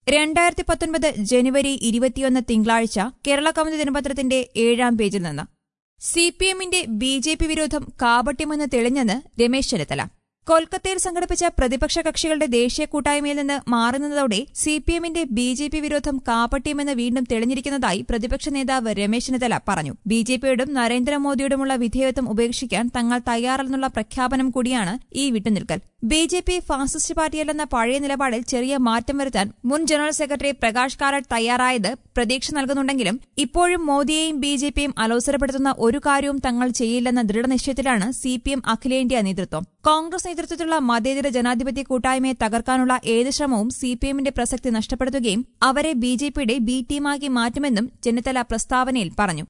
രണ്ടായിരത്തി പത്തൊൻപത് ജനുവരി ഇരുപത്തിയൊന്ന് തിങ്കളാഴ്ച കേരള കൗമുദി ദിനപത്രത്തിന്റെ ഏഴാം പേജിൽ നിന്ന് സി പി എമ്മിന്റെ ബി ജെ പി വിരോധം കാപട്യമെന്ന് തെളിഞ്ഞെന്ന് രമേശ് ചെന്നിത്തല കൊൽക്കത്തയിൽ സംഘടിപ്പിച്ച പ്രതിപക്ഷ കക്ഷികളുടെ ദേശീയ കൂട്ടായ്മയിൽ നിന്ന് മാറി നിന്നതോടെ സി പി എമ്മിന്റെ ബി ജെ പി വിരോധം കാപട്യമെന്ന് വീണ്ടും തെളിഞ്ഞിരിക്കുന്നതായി പ്രതിപക്ഷ നേതാവ് രമേശ് ചെന്നിത്തല പറഞ്ഞു ബി ജെ പിയോടും നരേന്ദ്രമോദിയോടുമുള്ള വിധേയത്വം ഉപേക്ഷിക്കാൻ തങ്ങൾ തയ്യാറല്ലെന്നുള്ള പ്രഖ്യാപനം കൂടിയാണ് ഈ വിട്ടുനിൽക്കൽ ബി ജെ പി ഫാസിസ്റ്റ് പാർട്ടിയല്ലെന്ന പഴയ നിലപാടിൽ ചെറിയ മാറ്റം വരുത്താൻ മുൻ ജനറൽ സെക്രട്ടറി പ്രകാശ് കാരാട്ട് തയ്യാറായത് പ്രതീക്ഷ നൽകുന്നുണ്ടെങ്കിലും ഇപ്പോഴും മോദിയെയും ബി ജെ പിയും അലോസരപ്പെടുത്തുന്ന ഒരു കാര്യവും തങ്ങൾ ചെയ്യില്ലെന്ന ദൃഢനിശ്ചയത്തിലാണ് സി പി എം അഖിലേന്ത്യാ നേതൃത്വം കോൺഗ്രസ് നേതൃത്വത്തിലുള്ള മതേതര ജനാധിപത്യ കൂട്ടായ്മയെ തകർക്കാനുള്ള ഏത് ശ്രമവും സി പി എമ്മിന്റെ പ്രസക്തി നഷ്ടപ്പെടുത്തുകയും അവരെ ബി ജെ പിയുടെ ബി ടീമാക്കി മാറ്റുമെന്നും ചെന്നിത്തല പ്രസ്താവനയിൽ പറഞ്ഞു